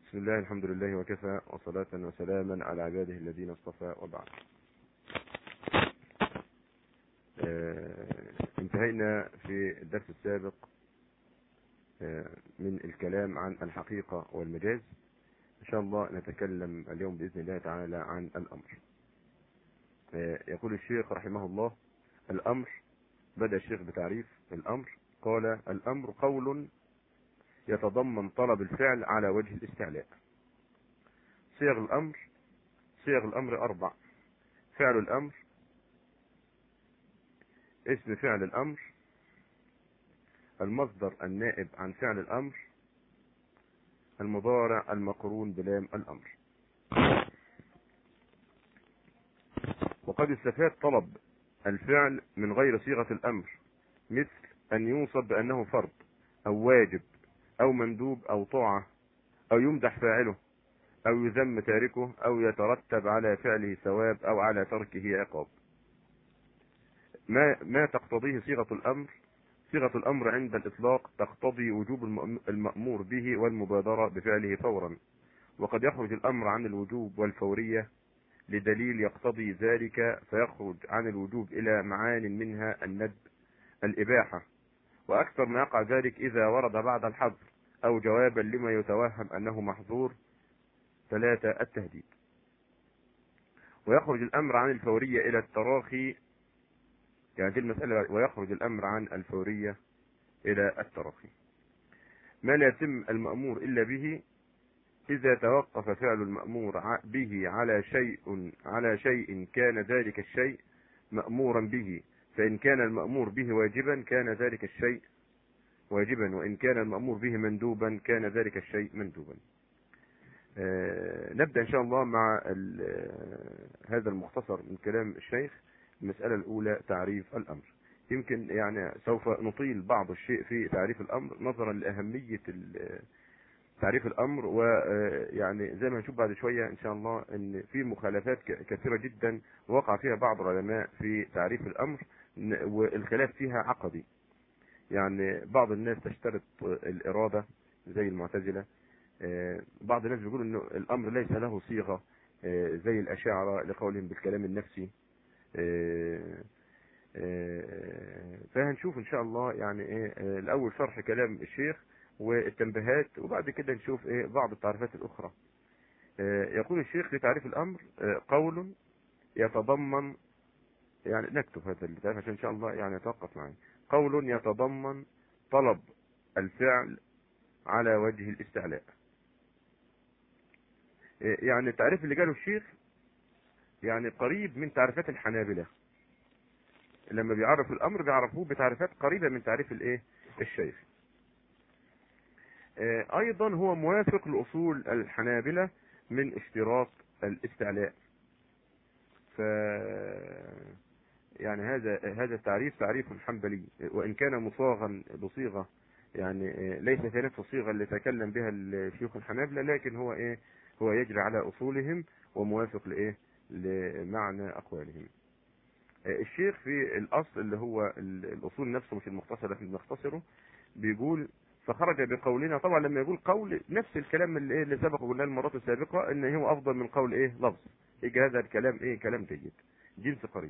بسم الله الحمد لله وكفى وصلاة وسلاما على عباده الذين اصطفى وبعد آه، انتهينا في الدرس السابق آه، من الكلام عن الحقيقة والمجاز إن شاء الله نتكلم اليوم بإذن الله تعالى عن الأمر آه، يقول الشيخ رحمه الله الأمر بدأ الشيخ بتعريف الأمر قال الأمر قول يتضمن طلب الفعل على وجه الاستعلاء صيغ الأمر صيغ الأمر أربع فعل الأمر اسم فعل الأمر المصدر النائب عن فعل الأمر المضارع المقرون بلام الأمر وقد استفاد طلب الفعل من غير صيغة الأمر مثل أن يوصف بأنه فرض أو واجب أو مندوب أو طاعة أو يمدح فاعله أو يذم تاركه أو يترتب على فعله ثواب أو على تركه عقاب ما ما تقتضيه صيغة الأمر صيغة الأمر عند الإطلاق تقتضي وجوب المأمور به والمبادرة بفعله فورا وقد يخرج الأمر عن الوجوب والفورية لدليل يقتضي ذلك فيخرج عن الوجوب إلى معان منها الندب الإباحة وأكثر ما يقع ذلك إذا ورد بعد الحظر أو جوابا لما يتوهم أنه محظور ثلاثة التهديد ويخرج الأمر عن الفورية إلى التراخي يعني دي المسألة ويخرج الأمر عن الفورية إلى التراخي ما لا يتم المأمور إلا به إذا توقف فعل المأمور به على شيء على شيء كان ذلك الشيء مأمورا به فإن كان المأمور به واجبا كان ذلك الشيء واجبا وإن كان المأمور به مندوبا كان ذلك الشيء مندوبا آه نبدأ إن شاء الله مع هذا المختصر من كلام الشيخ المسألة الأولى تعريف الأمر يمكن يعني سوف نطيل بعض الشيء في تعريف الأمر نظرا لأهمية تعريف الأمر ويعني زي ما هنشوف بعد شوية إن شاء الله إن في مخالفات كثيرة جدا وقع فيها بعض العلماء في تعريف الأمر والخلاف فيها عقدي يعني بعض الناس تشترط الإرادة زي المعتزلة بعض الناس بيقولوا انه الامر ليس له صيغة زي الاشاعرة لقولهم بالكلام النفسي فهنشوف ان شاء الله يعني ايه الاول شرح كلام الشيخ والتنبيهات وبعد كده نشوف ايه بعض التعريفات الاخرى يقول الشيخ في تعريف الامر قول يتضمن يعني نكتب هذا التعريف عشان ان شاء الله يعني يتوقف معي قول يتضمن طلب الفعل على وجه الاستعلاء يعني التعريف اللي قاله الشيخ يعني قريب من تعريفات الحنابلة لما بيعرف الامر بيعرفوه بتعريفات قريبة من تعريف الايه الشيخ ايضا هو موافق لاصول الحنابلة من اشتراط الاستعلاء ف يعني هذا هذا التعريف تعريف حنبلي وان كان مصاغا بصيغه يعني ليس في نفس الصيغه اللي تكلم بها الشيوخ الحنابلة لكن هو ايه هو يجري على اصولهم وموافق لايه لمعنى اقوالهم الشيخ في الاصل اللي هو الاصول نفسه مش المختصر لكن بنختصره بيقول فخرج بقولنا طبعا لما يقول قول نفس الكلام اللي, إيه اللي سبق قلناه المرات السابقه ان هو افضل من قول ايه لفظ يجي هذا الكلام ايه كلام جيد جنس قريب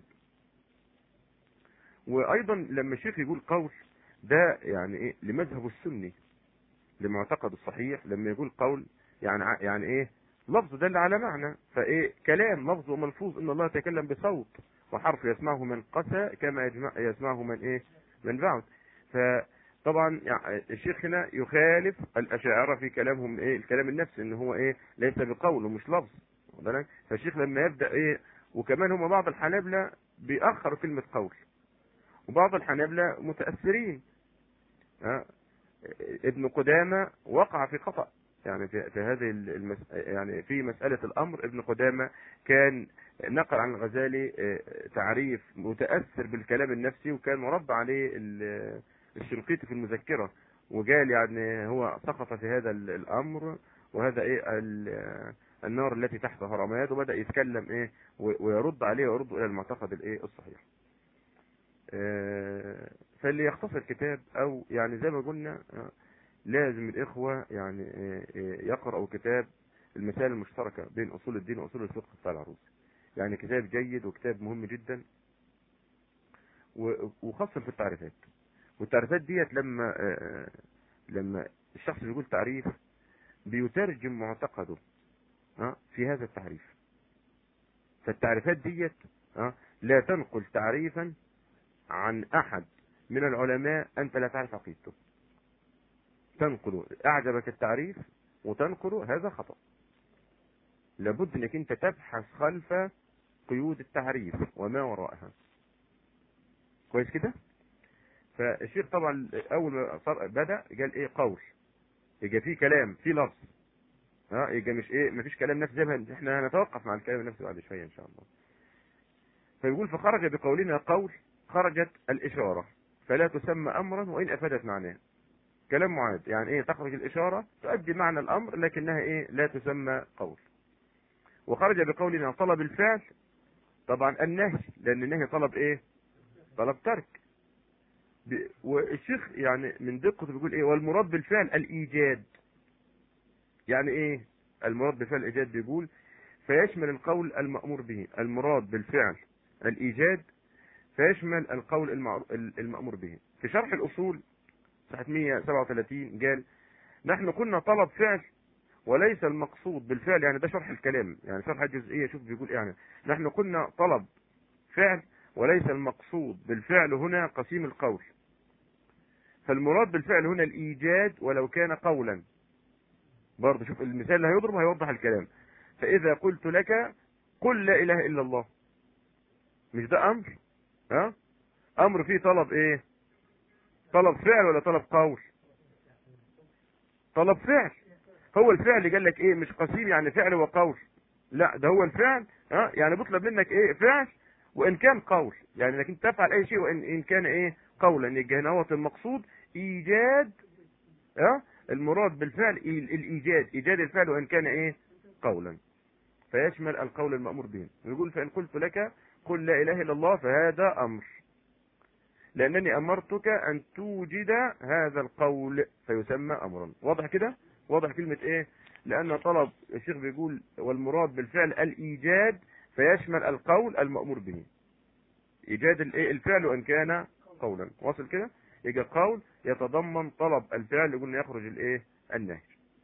وايضا لما الشيخ يقول قول ده يعني ايه لمذهب السني لمعتقد الصحيح لما يقول قول يعني يعني ايه لفظ دل على معنى فايه كلام لفظ وملفوظ ان الله يتكلم بصوت وحرف يسمعه من قسى كما يجمع يسمعه من ايه من بعد فطبعا يعني الشيخ هنا يخالف الاشاعره في كلامهم ايه الكلام النفسي ان هو ايه ليس بقول ومش لفظ فالشيخ لما يبدا ايه وكمان هم بعض الحنابلة بيأخروا كلمة قول وبعض الحنابلة متأثرين ها ابن قدامة وقع في خطأ يعني في, في هذه المس... يعني في مسألة الأمر ابن قدامة كان نقل عن الغزالي تعريف متأثر بالكلام النفسي وكان مربع عليه الشنقيطي في المذكرة وقال يعني هو سقط في هذا الأمر وهذا ايه النار التي تحتها رماد وبدأ يتكلم ايه ويرد عليه ويرد الى المعتقد الايه الصحيح فاللي يختصر كتاب او يعني زي ما قلنا لازم الاخوة يعني آه، آه، يقرأوا كتاب المسائل المشتركة بين اصول الدين واصول الفقه بتاع العروس يعني كتاب جيد وكتاب مهم جدا و- وخاصة في التعريفات والتعريفات ديت لما آه، لما الشخص بيقول تعريف بيترجم معتقده ها، في هذا التعريف فالتعريفات ديت ها، لا تنقل تعريفا عن احد من العلماء انت لا تعرف عقيدته تنقل اعجبك التعريف وتنقله هذا خطأ لابد انك انت تبحث خلف قيود التعريف وما وراءها كويس كده فالشيخ طبعا اول ما صار- بدا قال ايه قول يبقى في كلام في لفظ ها يبقى مش ايه مفيش كلام نفسي زي ما احنا هنتوقف مع الكلام النفسي بعد شويه ان شاء الله فيقول فخرج بقولنا قول خرجت الاشاره فلا تسمى امرا وان افادت معناه كلام معاد يعني ايه تخرج الاشاره تؤدي معنى الامر لكنها ايه لا تسمى قول وخرج بقولنا طلب الفعل طبعا النهي لان النهي طلب ايه طلب ترك ب- والشيخ يعني من دقته بيقول ايه والمراد بالفعل الايجاد يعني ايه المراد بالفعل الايجاد بيقول فيشمل القول المأمور به المراد بالفعل الايجاد فيشمل القول المعر- المأمور به في شرح الاصول صفحة 137 قال نحن كنا طلب فعل وليس المقصود بالفعل يعني ده شرح الكلام يعني شرح الجزئية شوف بيقول إيه يعني نحن كنا طلب فعل وليس المقصود بالفعل هنا قسيم القول فالمراد بالفعل هنا الإيجاد ولو كان قولا برضه شوف المثال اللي هيضرب هيوضح الكلام فإذا قلت لك قل لا إله إلا الله مش ده أمر ها أمر فيه طلب إيه طلب فعل ولا طلب قول طلب فعل هو الفعل اللي قال لك ايه مش قسيم يعني فعل وقول لا ده هو الفعل ها يعني بيطلب منك ايه فعل وان كان قول يعني انك انت تفعل اي شيء وان ان كان ايه قولا يبقى هنا هو المقصود ايجاد ها المراد بالفعل ال- الايجاد ايجاد الفعل وان كان ايه قولا فيشمل القول المأمور به يقول فإن قلت لك قل لا إله إلا الله فهذا أمر لأنني أمرتك أن توجد هذا القول فيسمى أمرا واضح كده واضح كلمة إيه لأن طلب الشيخ بيقول والمراد بالفعل الإيجاد فيشمل القول المأمور به إيجاد الإيه الفعل وإن كان قولا واصل كده يجي قول يتضمن طلب الفعل يقول يخرج الإيه النهي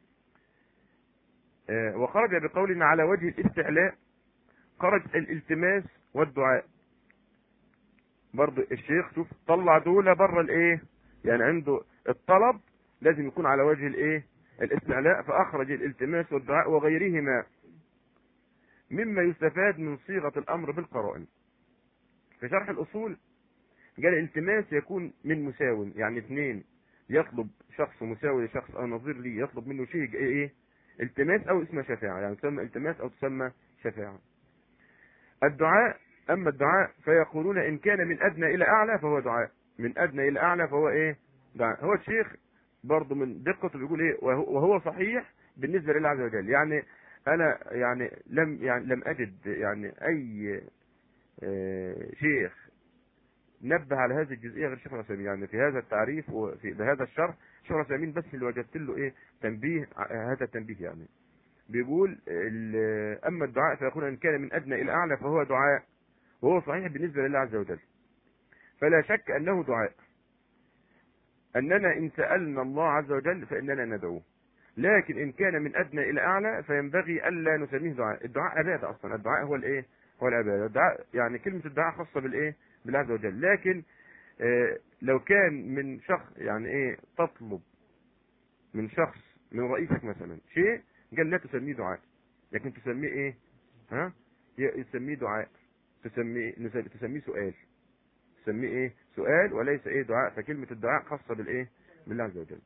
آه، وخرج بقولنا على وجه الاستعلاء خرج الالتماس والدعاء برضو الشيخ شوف طلع دول بره الايه يعني عنده الطلب لازم يكون على وجه الايه الاستعلاء فاخرج الالتماس والدعاء وغيرهما مما يستفاد من صيغة الامر بالقرائن في شرح الاصول قال الالتماس يكون من مساو يعني اثنين يطلب شخص مساوي لشخص او نظير لي يطلب منه شيء ايه ايه التماس او اسمه شفاعة يعني تسمى التماس او تسمى شفاعة الدعاء اما الدعاء فيقولون ان كان من ادنى الى اعلى فهو دعاء من ادنى الى اعلى فهو ايه دعاء هو الشيخ برضه من دقته بيقول ايه وهو وهو صحيح بالنسبة لله عز وجل يعني انا يعني لم يعني لم اجد يعني اي آه، شيخ نبه على هذه الجزئيه غير الشيخ العثيمين يعني في هذا التعريف وفي بهذا الشرح الشيخ العثيمين بس اللي وجدت له ايه تنبيه ع- هذا التنبيه يعني بيقول ال- اما الدعاء فيقول ان كان من ادنى الى اعلى فهو دعاء وهو صحيح بالنسبه لله عز وجل فلا شك انه دعاء اننا ان سالنا الله عز وجل فاننا ندعوه لكن ان كان من ادنى الى اعلى فينبغي الا نسميه دعاء الدعاء عباده اصلا الدعاء هو الايه هو العباده الدعاء يعني كلمه الدعاء خاصه بالايه بالله عز وجل لكن آه، لو كان من شخص يعني ايه تطلب من شخص من رئيسك مثلا شيء قال لا تسميه دعاء لكن تسميه ايه ها ي- تسميه دعاء تسميه نس- تسميه سؤال تسميه ايه سؤال وليس ايه دعاء فكلمة الدعاء خاصة بالايه بالله عز وجل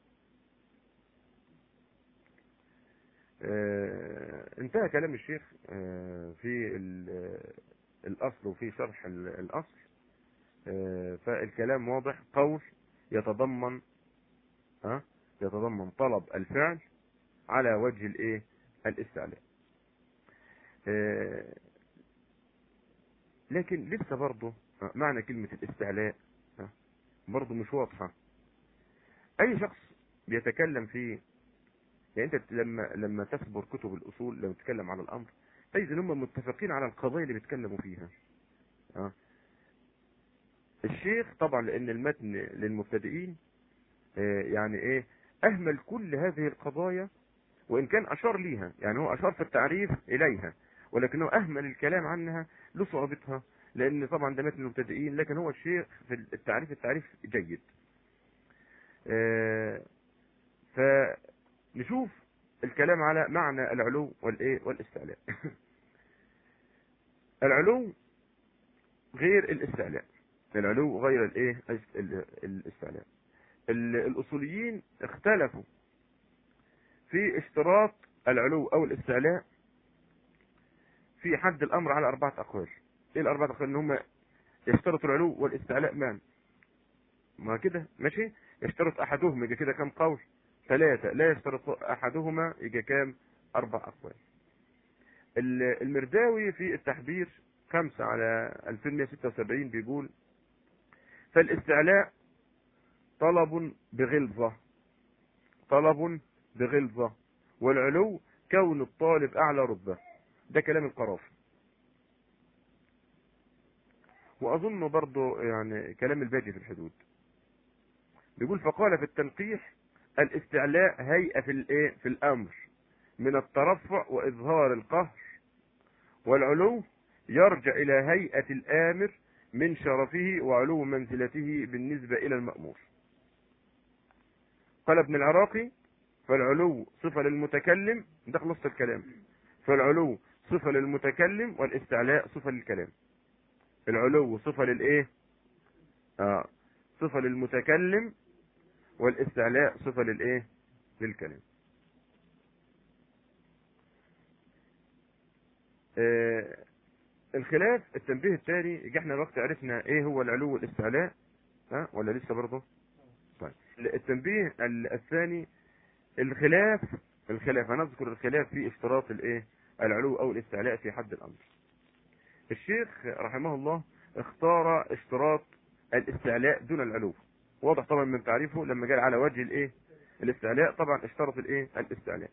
آه انتهى كلام الشيخ آه في ال- الاصل وفي شرح ال- الاصل آه فالكلام واضح قول يتضمن ها يتضمن طلب الفعل على وجه الايه الاستعلاء آه، لكن لسه برضه آه، معنى كلمة الاستعلاء آه، برضه مش واضحة اي شخص بيتكلم في يعني انت لما لما تسبر كتب الاصول لما تتكلم على الامر تجد ان هم متفقين على القضايا اللي بيتكلموا فيها اه الشيخ طبعا لان المتن للمبتدئين آه يعني ايه اهمل كل هذه القضايا وان كان اشار ليها يعني هو اشار في التعريف اليها ولكنه اهمل الكلام عنها لصعوبتها لان طبعا ده متن المبتدئين لكن هو الشيخ في التعريف التعريف جيد آه فنشوف الكلام على معنى العلو والايه والاستعلاء العلو غير الاستعلاء العلو غير الايه الاستعلاء الاصوليين اختلفوا في اشتراط العلو او الاستعلاء في حد الامر على اربعه اقوال ايه الاربعه اقوال ان هم يشترطوا العلو والاستعلاء مان ما كده ماشي يشترط احدهم يجي كده كام قول ثلاثة لا يشترط احدهما يجي كام اربع اقوال المرداوي في التحبير خمسة على 2176 بيقول فالاستعلاء طلب بغلظة طلب بغلظة والعلو كون الطالب اعلى رتبة ده كلام القرافي واظن برضه يعني كلام الباجي في الحدود بيقول فقال في التنقيح الاستعلاء هيئة في الايه في الامر من الترفع واظهار القهر والعلو يرجع الى هيئة الامر من شرفه وعلو منزلته بالنسبة الى المأمور قال ابن العراقي فالعلو صفة للمتكلم ده خلصت الكلام فالعلو صفة للمتكلم والاستعلاء صفة للكلام العلو صفة للايه اه صفة للمتكلم والاستعلاء صفة للايه للكلام آه الخلاف التنبيه الثاني يجي احنا الوقت عرفنا ايه هو العلو والاستعلاء ها ولا لسه برضه طيب التنبيه الثاني الخلاف الخلاف هنذكر الخلاف في اشتراط الايه العلو او الاستعلاء في حد الامر الشيخ رحمه الله اختار اشتراط الاستعلاء دون العلو واضح طبعا من تعريفه لما قال على وجه الايه الاستعلاء طبعا اشترط الايه الاستعلاء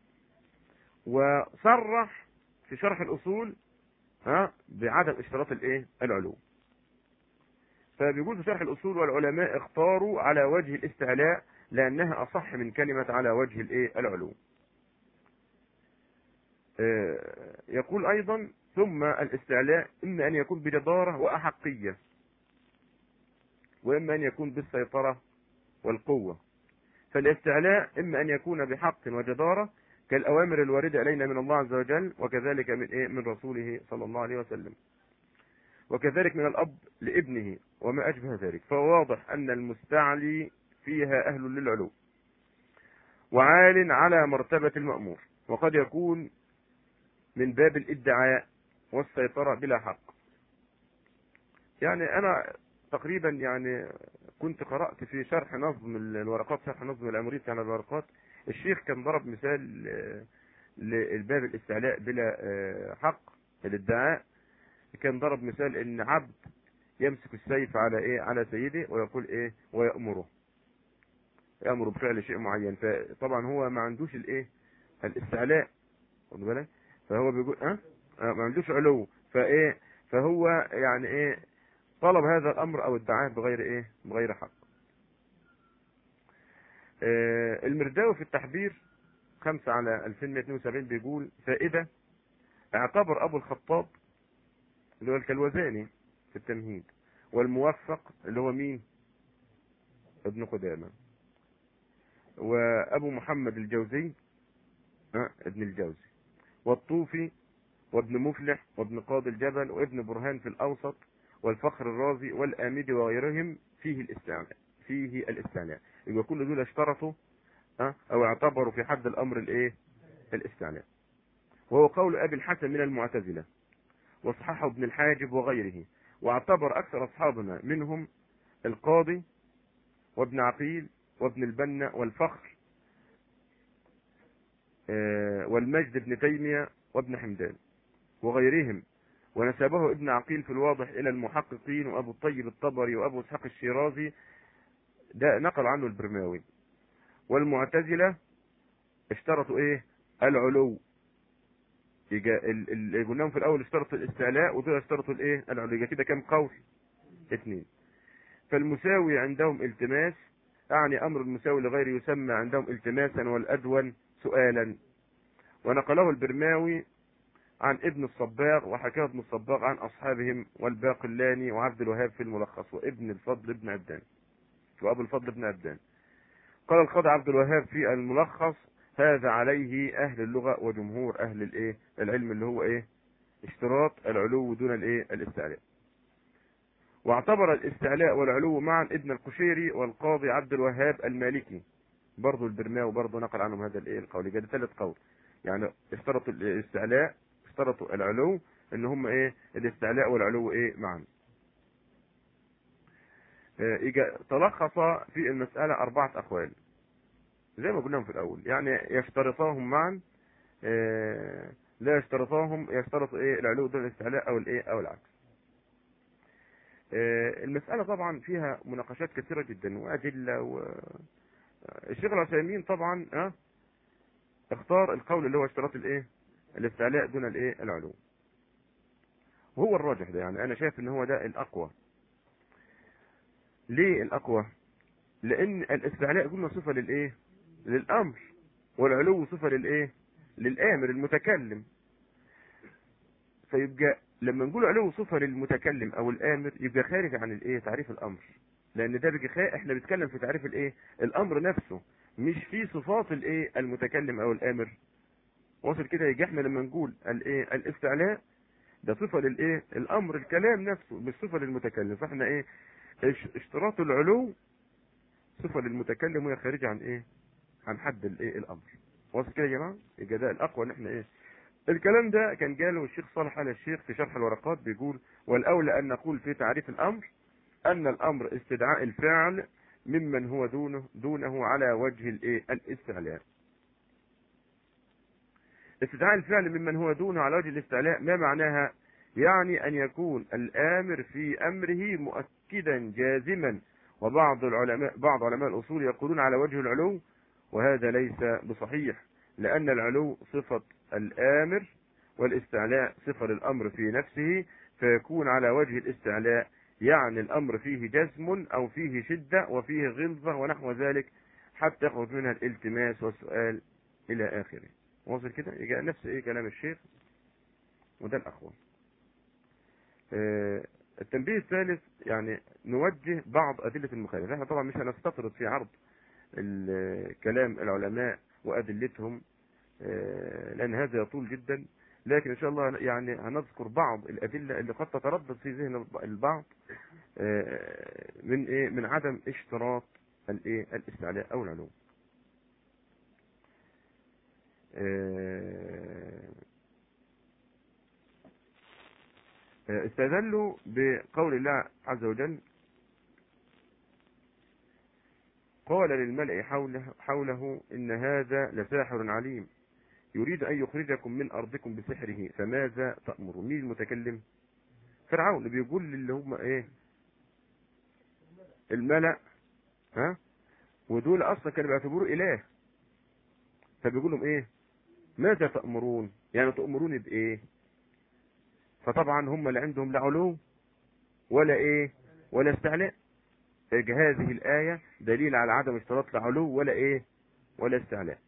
وصرح في شرح الاصول ها بعدم اشتراط الايه العلو فبيقول في شرح الاصول والعلماء اختاروا على وجه الاستعلاء لانها اصح من كلمة على وجه الايه العلو اه يقول ايضا ثم الاستعلاء اما ان يكون بجدارة واحقية واما ان يكون بالسيطرة والقوة فالاستعلاء اما ان يكون بحق وجدارة كالاوامر الواردة الينا من الله عز وجل وكذلك من ايه من رسوله صلى الله عليه وسلم وكذلك من الاب لابنه وما اشبه ذلك فهو واضح ان المستعلي فيها اهل للعلو وعال على مرتبة المأمور وقد يكون من باب الادعاء والسيطرة بلا حق يعني انا تقريبا يعني كنت قرأت في شرح نظم الورقات شرح نظم الامريكي على الورقات الشيخ كان ضرب مثال للباب الاستعلاء بلا حق الادعاء كان ضرب مثال ان عبد يمسك السيف على ايه على سيده ويقول ايه ويأمره يأمر بفعل شيء معين فطبعا هو ما عندوش الايه الاستعلاء خد بالك فهو بيقول اه ما عندوش علو فايه فهو يعني ايه طلب هذا الامر او ادعاه بغير ايه بغير حق آه المرداوي في التحبير خمسة على 2172 بيقول فائدة اعتبر ابو الخطاب اللي هو الكلوزاني في التمهيد والموفق اللي هو مين ابن قدامة وابو محمد الجوزي اه ابن الجوزي والطوفي وابن مفلح وابن قاضي الجبل وابن برهان في الاوسط والفخر الرازي والآمدي وغيرهم فيه الاستعلاء فيه الاستعلاء يبقى كل دول اشترطوا اه او اعتبروا في حد الامر الايه الاستعلاء وهو قول ابي الحسن من المعتزله وصححه ابن الحاجب وغيره واعتبر اكثر اصحابنا منهم القاضي وابن عقيل وابن البنا والفخر والمجد بن تيمية وابن حمدان وغيرهم ونسبه ابن عقيل في الواضح الى المحققين وابو الطيب الطبري وابو اسحاق الشيرازي ده نقل عنه البرماوي والمعتزلة اشترطوا ايه العلو يجا اللي قلناهم في الاول اشترطوا الاستعلاء ودول اشترطوا الايه العلو يبقى كده كام قول اثنين فالمساوي عندهم التماس اعني امر المساوي لغيره يسمى عندهم التماسا والادون سؤالا ونقله البرماوي عن ابن الصباغ وحكاه ابن الصباغ عن اصحابهم والباقلاني وعبد الوهاب في الملخص وابن الفضل بن عبدان وابو الفضل بن عبدان قال القاضي عبد الوهاب في الملخص هذا عليه اهل اللغة وجمهور اهل الايه العلم اللي هو ايه اشتراط العلو دون الايه الاستعلاء واعتبر الاستعلاء والعلو معا ابن القشيري والقاضي عبد الوهاب المالكي برضه البرماوي برضه نقل عنهم هذا الايه القول يبقى ثالث قول يعني اشترطوا الاستعلاء اشترطوا العلو ان هم ايه الاستعلاء والعلو ايه معا اه تلخص في المسألة أربعة أقوال زي ما قلناهم في الأول يعني يشترطاهم معا اه لا يشترطاهم يشترطوا ايه العلو دون الاستعلاء او الايه او العكس اه المسألة طبعا فيها مناقشات كثيرة جدا وأدلة و الشيخ العثيمين طبعا اه اختار القول اللي هو اشتراط الايه الاستعلاء دون الايه العلو وهو الراجح ده يعني انا شايف ان هو ده الاقوى ليه الاقوى لان الاستعلاء قلنا صفة للايه للامر والعلو صفة للايه للامر المتكلم فيبقى لما نقول علو صفة للمتكلم او الامر يبقى خارج عن الايه تعريف الامر لان ده بيجي خا... احنا بنتكلم في تعريف الايه الامر نفسه مش في صفات الايه المتكلم او الامر واصل كده يجي احنا لما نقول الايه الاستعلاء ده صفة للايه الامر الكلام نفسه مش صفة للمتكلم فاحنا ايه اشتراط العلو صفة للمتكلم وهي خارجة عن ايه عن حد الايه الامر واصل كده يا جماعه يبقى ده الاقوى ان احنا ايه الكلام ده كان قاله الشيخ صالح آل الشيخ في شرح الورقات بيقول والاولى ان نقول في تعريف الامر ان الامر استدعاء الفعل ممن هو دونه دونه على وجه الايه الاستعلاء استدعاء الفعل ممن هو دونه على وجه الاستعلاء ما معناها يعني ان يكون الامر في امره مؤكدا جازما وبعض العلماء بعض علماء الاصول يقولون على وجه العلو وهذا ليس بصحيح لان العلو صفة الامر والاستعلاء صفة للامر في نفسه فيكون على وجه الاستعلاء يعني الامر فيه جزم او فيه شدة وفيه غلظة ونحو ذلك حتى يخرج منها الالتماس والسؤال الى اخره واصل كده يجي نفس ايه كلام الشيخ وده الاقوى اه التنبيه الثالث يعني نوجه بعض ادلة المخالفة احنا طبعا مش هنستطرد في عرض كلام العلماء وادلتهم اه لان هذا يطول جدا لكن ان شاء الله يعني هنذكر بعض الادله اللي قد تتردد في ذهن البعض من ايه من عدم اشتراط الايه الاستعلاء او العلو استدلوا بقول الله عز وجل قال للملأ حوله, حوله إن هذا لساحر عليم يريد أن يخرجكم من أرضكم بسحره فماذا تأمرون مين المتكلم فرعون بيقول اللي هم إيه الملأ ها ودول أصلا كانوا بيعتبروه إله فبيقول لهم إيه ماذا تأمرون يعني تأمروني بإيه فطبعا هم اللي عندهم لا علو ولا إيه ولا استعلاء هذه الآية دليل على عدم اشتراط لا علو ولا إيه ولا استعلاء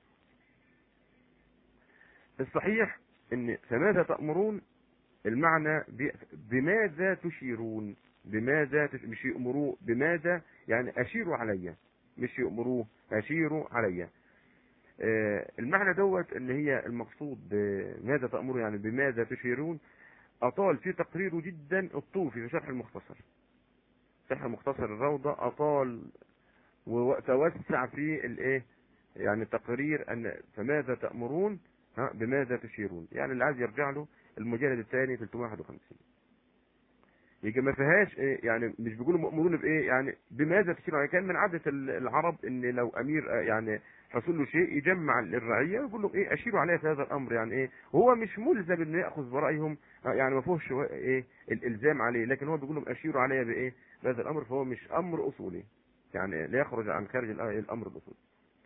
الصحيح ان فماذا تأمرون المعنى بماذا تشيرون بماذا تش... مش يأمروا بماذا يعني أشيروا علي مش يأمروه أشيروا علي آه المعنى دوت ان هي المقصود بماذا تأمروا يعني بماذا تشيرون أطال في تقريره جدا الطوفي في شرح المختصر شرح المختصر الروضة أطال وتوسع في الايه يعني تقرير ان فماذا تأمرون ها بماذا تشيرون يعني اللي عايز يرجع له المجلد الثاني 351 يجي ما فيهاش ايه يعني مش بيقولوا مأمورون بايه يعني بماذا تشيرون يعني كان من عادة العرب ان لو امير يعني حصل له شيء يجمع الرعية ويقول لهم ايه اشيروا عليا في هذا الامر يعني ايه هو مش ملزم انه ياخذ برأيهم يعني ما فيهوش ايه الالزام عليه لكن هو بيقول لهم اشيروا عليا بايه بهذا الامر فهو مش امر اصولي يعني لا يخرج عن خارج الامر الاصولي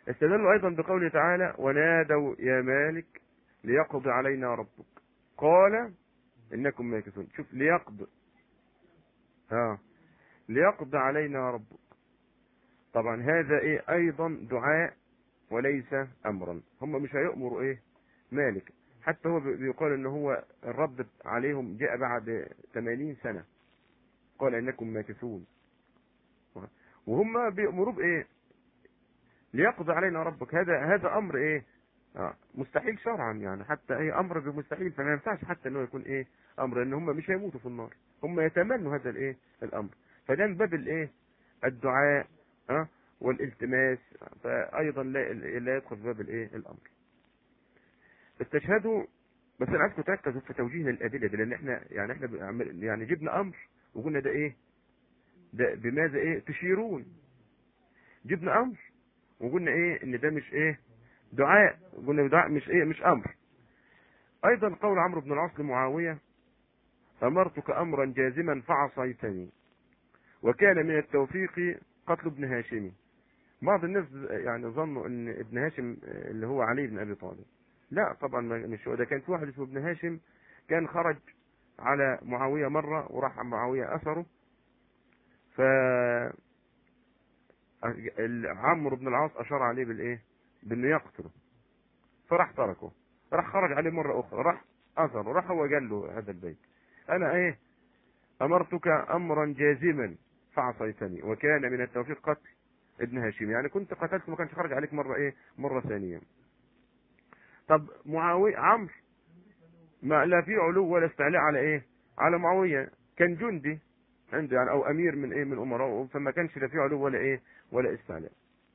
استدلوا ايضا بقوله تعالى ونادوا يا مالك ليقضي علينا ربك قال انكم ماكثون شوف ليقضي ها ليقضي علينا ربك طبعا هذا ايه ايضا دعاء وليس امرا هم مش هيؤمروا ايه مالك حتى هو بيقال ان هو الرد عليهم جاء بعد 80 سنة قال انكم ماكثون وهم بيأمروا بايه ليقضي علينا ربك هذا هذا امر ايه آه مستحيل شرعا يعني حتى ايه امر بمستحيل فما ينفعش حتى انه يكون ايه امر ان هم مش هيموتوا في النار هم يتمنوا هذا الايه الامر فده من باب الايه الدعاء ها والالتماس فايضا لا لا يدخل في باب الايه الامر استشهدوا بس انا عايزكم تركزوا في توجيه الادله دي لان احنا يعني احنا يعني جبنا امر وقلنا ده ايه ده بماذا ايه تشيرون جبنا امر وقلنا ايه ان ده مش ايه دعاء قلنا دعاء مش ايه مش امر ايضا قول عمرو بن العاص لمعاويه امرتك امرا جازما فعصيتني وكان من التوفيق قتل ابن هاشم بعض الناس يعني ظنوا ان ابن هاشم اللي هو علي بن ابي طالب لا طبعا مش هو ده كان في واحد اسمه ابن هاشم كان خرج على معاويه مره وراح معاويه اثره ف عمرو بن العاص اشار عليه بالايه بانه يقتله فراح تركه راح خرج عليه مره اخرى راح اثر راح هو قال له هذا البيت انا ايه امرتك امرا جازما فعصيتني وكان من التوفيق قتل ابن هاشم يعني كنت قتلت ما كانش خرج عليك مره ايه مره ثانيه طب معاويه عمرو ما لا في علو ولا استعلاء على ايه على معاويه كان جندي عنده يعني او امير من ايه من امراء فما كانش لا في علو ولا ايه ولا استعلاء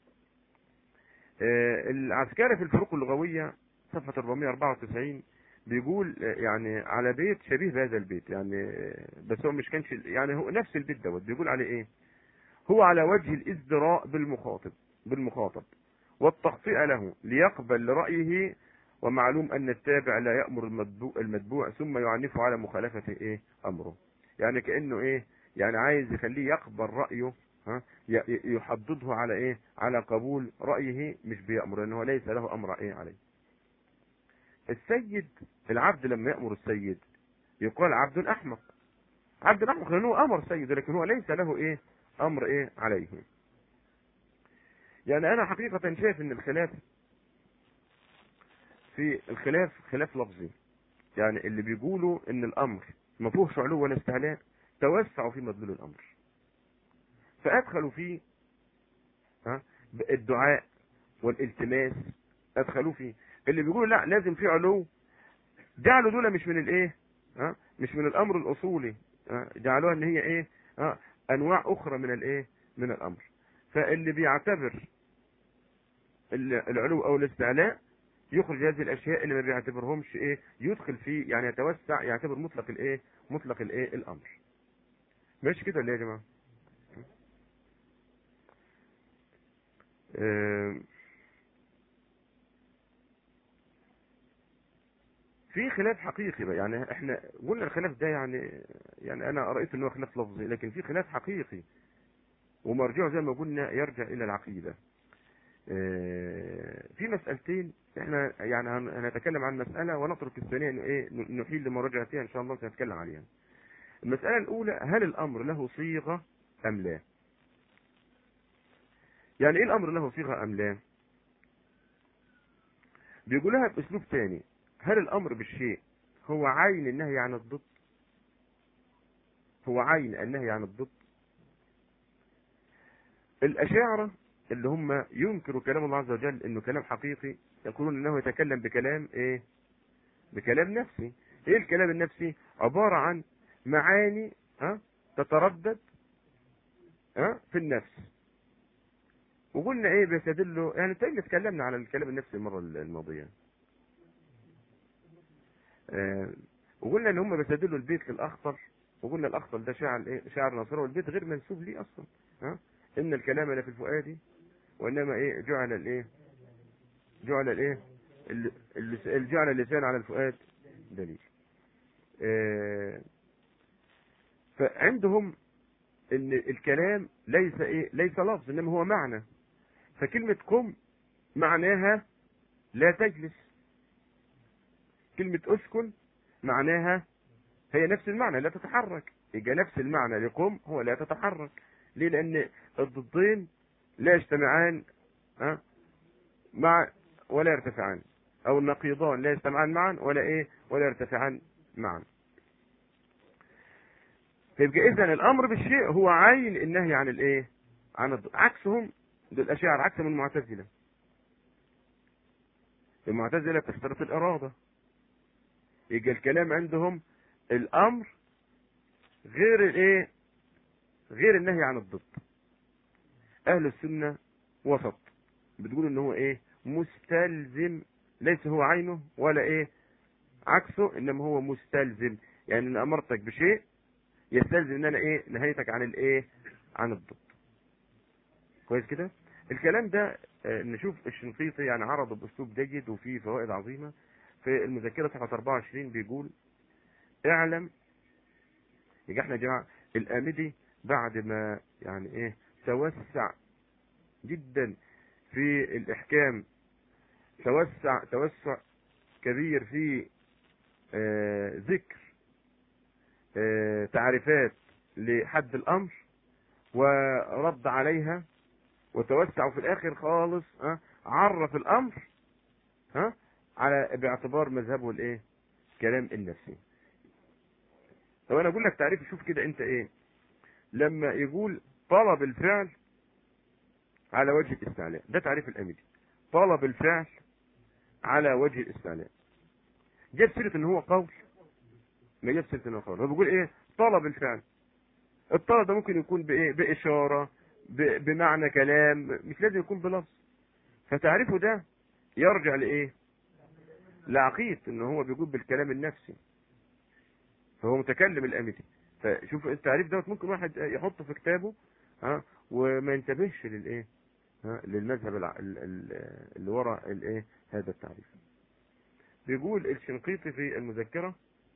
آه العسكري في الفروق اللغويه صفحه 494 بيقول يعني على بيت شبيه بهذا البيت يعني بس هو مش كانش يعني هو نفس البيت دوت بيقول عليه ايه هو على وجه الازدراء بالمخاطب بالمخاطب والتخطئة له ليقبل رأيه ومعلوم أن التابع لا يأمر المتبوع, المتبوع ثم يعنفه على مخالفة إيه أمره يعني كأنه إيه يعني عايز يخليه يقبل رأيه ها يحضده على إيه على قبول رأيه مش بيأمر لأنه ليس له أمر إيه عليه السيد العبد لما يأمر السيد يقال عبد أحمق عبد أحمق لأنه أمر سيد لكن هو ليس له إيه أمر إيه عليه يعني أنا حقيقة شايف إن الخلاف في الخلاف خلاف لفظي يعني اللي بيقولوا إن الأمر ما فيهوش علو ولا استعلاء توسعوا في مدلول الأمر فأدخلوا فيه ها الدعاء والالتماس أدخلوا فيه اللي بيقولوا لا لازم في علو جعلوا دول مش من الايه ها مش من الامر الاصولي ها جعلوها ان هي ايه ها انواع اخرى من الايه من الامر فاللي بيعتبر العلو او الاستعلاء يخرج هذه الاشياء اللي ما بيعتبرهمش ايه يدخل فيه يعني يتوسع يعتبر مطلق الايه مطلق الايه الامر ماشي كده ولا يا جماعه اه في خلاف حقيقي بقى يعني احنا قلنا الخلاف ده يعني يعني انا قرأت ان هو خلاف لفظي لكن في خلاف حقيقي ومرجعه زي ما قلنا يرجع الى العقيدة اه في مسألتين احنا يعني هنتكلم عن مسألة ونترك الثانية انه ايه نحيل لمراجعتها ان شاء الله سنتكلم عليها المسألة الاولى هل الامر له صيغة ام لا يعني ايه الامر له صيغة ام لا بيقولها باسلوب تاني هل الامر بالشيء هو عين النهي عن الضد هو عين النهي عن الضد الاشاعرة اللي هم ينكروا كلام الله عز وجل انه كلام حقيقي يقولون انه يتكلم بكلام ايه بكلام نفسي ايه الكلام النفسي عبارة عن معاني ها تتردد ها في النفس وقلنا ايه بيستدلوا يعني تقريبا اتكلمنا على الكلام النفسي المرة الماضية آه وقلنا ان هم بيستدلوا البيت للاخطر وقلنا الاخطر ده شاعر ايه شاعر ناصره والبيت غير منسوب ليه اصلا ها ان الكلام لا في الفؤاد وانما ايه جعل الايه جعل الايه اللي جعل اللسان على الفؤاد دليل آه فعندهم ان الكلام ليس ايه ليس لفظ انما هو معنى فكلمة قم معناها لا تجلس كلمة اسكن معناها هي نفس المعنى لا تتحرك يبقى نفس المعنى لقم هو لا تتحرك ليه لان الضدين لا يجتمعان ها مع ولا يرتفعان او النقيضان لا يجتمعان معا ولا ايه ولا يرتفعان معا فيبقى اذا الامر بالشيء هو عين النهي عن الايه عن الضد عكسهم دول الاشاعره عكسهم المعتزله المعتزله تشترط الاراده يبقى الكلام عندهم الامر غير الايه غير النهي عن الضد اهل السنه وسط بتقول ان هو ايه مستلزم ليس هو عينه ولا ايه عكسه انما هو مستلزم يعني ان امرتك بشيء يستلزم ان انا ايه نهيتك عن الايه عن الضد كويس كده الكلام ده آه، نشوف الشنقيطي يعني عرضه باسلوب جيد وفيه فوائد عظيمه في المذكره صفحه 24 بيقول اعلم يبقى احنا يا جماعه الامدي بعد ما يعني ايه توسع جدا في الاحكام توسع توسع كبير في آه ذكر آه تعريفات لحد الامر ورد عليها وتوسع في الاخر خالص ها عرف الامر ها على باعتبار مذهبه الايه كلام النفسي طب انا اقول لك تعريف شوف كده انت ايه لما يقول طلب الفعل على وجه الاستعلاء ده تعريف الامدي طلب الفعل على وجه الاستعلاء جاب سيره ان هو قول ما جاب سيره ان هو قول هو بيقول ايه طلب الفعل الطلب ده ممكن يكون بايه باشاره ب- بمعنى كلام مش لازم يكون بلفظ فتعريفه ده يرجع لايه لعقيد ان هو بيقول بالكلام النفسي فهو متكلم الامدي فشوف التعريف دوت ممكن واحد يحطه في كتابه ها وما ينتبهش للايه ها للمذهب الع- ال- ال- اللي وراء الايه هذا التعريف بيقول الشنقيطي في المذكره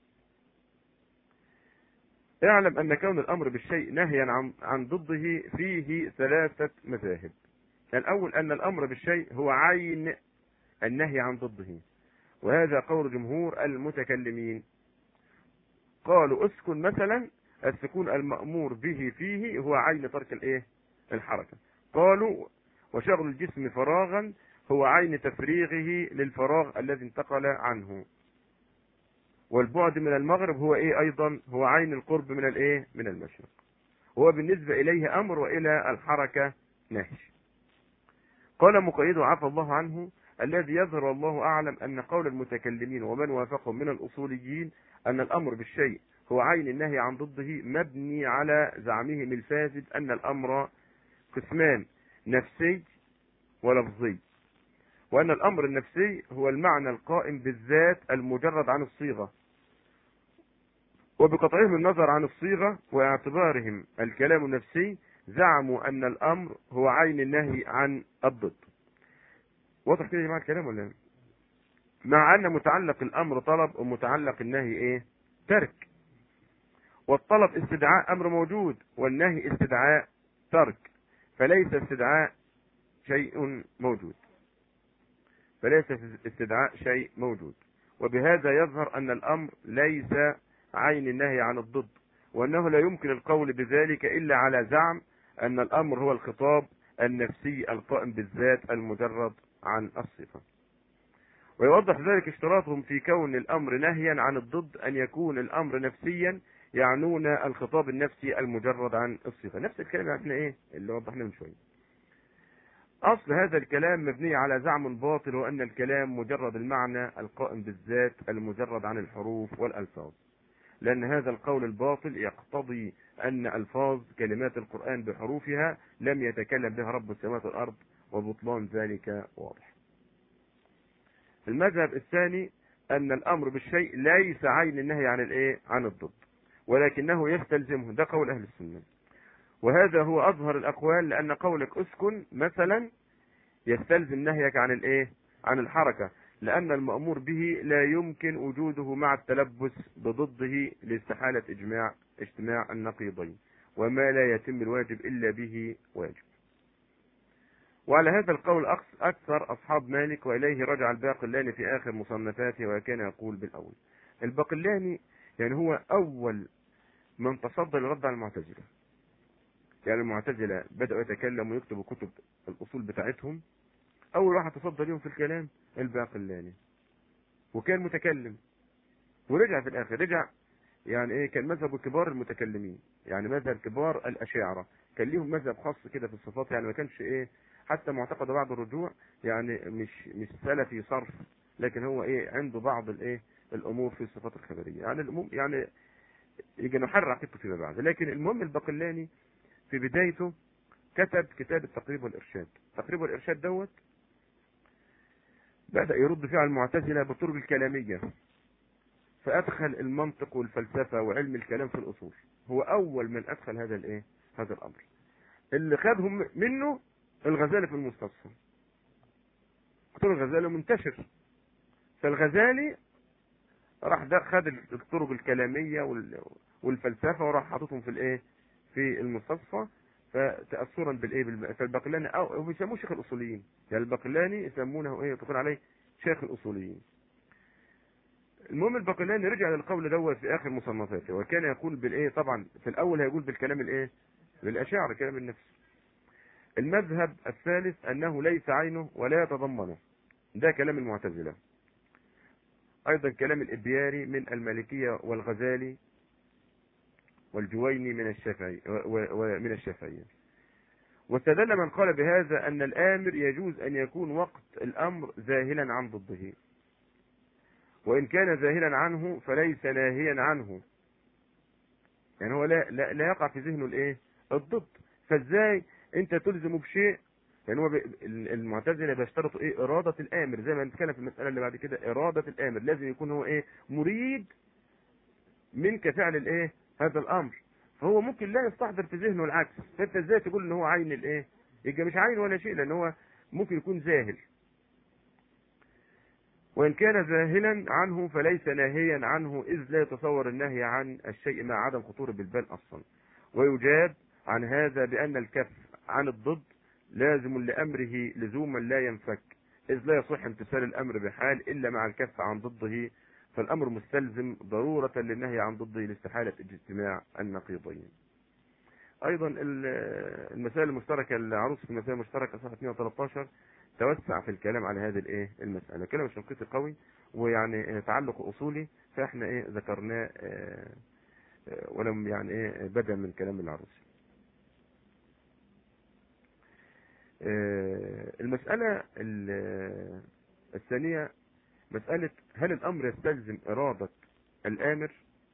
اعلم ان كون الامر بالشيء نهيا عن عن ضده فيه ثلاثه مذاهب الاول ان الامر بالشيء هو عين النهي عن ضده وهذا قول جمهور المتكلمين قالوا اسكن مثلا السكون المأمور به فيه هو عين ترك الايه الحركة قالوا وشغل الجسم فراغا هو عين تفريغه للفراغ الذي انتقل عنه والبعد من المغرب هو ايه ايضا هو عين القرب من الايه من المشرق هو بالنسبة اليه امر والى الحركة نهي قال مقيد عفى الله عنه الذي يظهر والله اعلم ان قول المتكلمين ومن وافقهم من الاصوليين ان الامر بالشيء هو عين النهي عن ضده مبني على زعمهم الفاسد ان الامر قسمان نفسي ولفظي وان الامر النفسي هو المعنى القائم بالذات المجرد عن الصيغه وبقطعهم النظر عن الصيغه واعتبارهم الكلام النفسي زعموا ان الامر هو عين النهي عن الضد واضح كده يا جماعه الكلام ولا لا؟ مع ان متعلق الامر طلب ومتعلق النهي ايه ترك والطلب استدعاء امر موجود والنهي استدعاء ترك فليس استدعاء شيء موجود فليس استدعاء شيء موجود وبهذا يظهر ان الامر ليس عين النهي عن الضد وانه لا يمكن القول بذلك الا على زعم ان الامر هو الخطاب النفسي القائم بالذات المجرد عن الصفه ويوضح ذلك اشتراطهم في كون الامر نهيا عن الضد ان يكون الامر نفسيا يعنون الخطاب النفسي المجرد عن الصفه نفس الكلام اللي عندنا ايه اللي وضحناه من شويه اصل هذا الكلام مبني على زعم باطل وان الكلام مجرد المعنى القائم بالذات المجرد عن الحروف والالفاظ لان هذا القول الباطل يقتضي ان الفاظ كلمات القران بحروفها لم يتكلم بها رب السماوات والارض وبطلان ذلك واضح المذهب الثاني ان الامر بالشيء ليس عين النهي عن الايه عن الضد ولكنه يستلزمه ده قول اهل السنه وهذا هو اظهر الاقوال لان قولك اسكن مثلا يستلزم نهيك عن الايه عن الحركه لان المامور به لا يمكن وجوده مع التلبس بضده لاستحاله اجماع اجتماع النقيضين وما لا يتم الواجب الا به واجب وعلى هذا القول أكثر أصحاب مالك وإليه رجع الباقلاني في آخر مصنفاته وكان يقول بالأول الباقلاني يعني هو أول من تصدى لرد على المعتزلة يعني المعتزلة بدأوا يتكلموا ويكتبوا كتب الأصول بتاعتهم أول واحد تصدى لهم في الكلام الباقلاني وكان متكلم ورجع في الآخر رجع يعني ايه كان مذهب كبار المتكلمين يعني مذهب كبار الأشاعرة كان ليهم مذهب خاص كده في الصفات يعني ما كانش ايه حتى معتقد بعد الرجوع يعني مش مش سلفي صرف لكن هو ايه عنده بعض الايه الامور في الصفات الخبريه يعني الامور يعني يجي نحرر عقيدته فيما بعد لكن المهم الباقلاني في بدايته كتب كتاب التقريب والارشاد التقريب والارشاد دوت بدأ يرد فيه على المعتزلة بالطرق الكلامية فأدخل المنطق والفلسفة وعلم الكلام في الأصول هو أول من أدخل هذا الإيه هذا الأمر اللي خدهم منه الغزالي في المستصفى دكتور الغزالي منتشر فالغزالي راح ده خد الطرق الكلامية والفلسفة وراح حاططهم في الايه في المستصفى فتأثرا بالايه بالم... فالباقلاني او بيسموه شيخ الاصوليين يعني الباقلاني يسمونه ايه يطلقون عليه شيخ الاصوليين المهم الباقلاني رجع للقول دوت في اخر مصنفاته وكان يقول بالايه طبعا في الاول هيقول بالكلام الايه بالاشاعره كلام النفس المذهب الثالث انه ليس عينه ولا يتضمنه ده كلام المعتزله ايضا كلام الابياري من المالكيه والغزالي والجويني من الشافعي ومن الشافعيه واستدل من قال بهذا ان الامر يجوز ان يكون وقت الامر ذاهلا عن ضده وإن كان ذاهلا عنه فليس ناهيا عنه يعني هو لا, لا, لا يقع في ذهنه الايه الضد فازاي انت تلزمه بشيء يعني هو المعتزله بيشترطوا ايه اراده الامر زي ما هنتكلم في المساله اللي بعد كده اراده الامر لازم يكون هو ايه مريد منك فعل الايه هذا الامر فهو ممكن لا يستحضر في ذهنه العكس فانت ازاي تقول ان هو عين الايه يبقى مش عين ولا شيء لان هو ممكن يكون ذاهل وإن كان ذاهلا عنه فليس ناهيا عنه إذ لا يتصور النهي عن الشيء مع عدم خطوره بالبال أصلا ويجاب عن هذا بأن الكف عن الضد لازم لأمره لزوما لا ينفك إذ لا يصح امتثال الأمر بحال إلا مع الكف عن ضده فالأمر مستلزم ضرورة للنهي عن ضده لاستحالة اجتماع النقيضين أيضا المسائل المشتركة العروس في المسائل المشتركة صفحة 113 توسع في الكلام على هذه الايه المسألة كلام الشنقيطي قوي ويعني تعلق اصولي فاحنا ايه ذكرناه ولم يعني ايه بدا من كلام العروسي المسألة الثانية مسألة هل الأمر يستلزم إرادة الآمر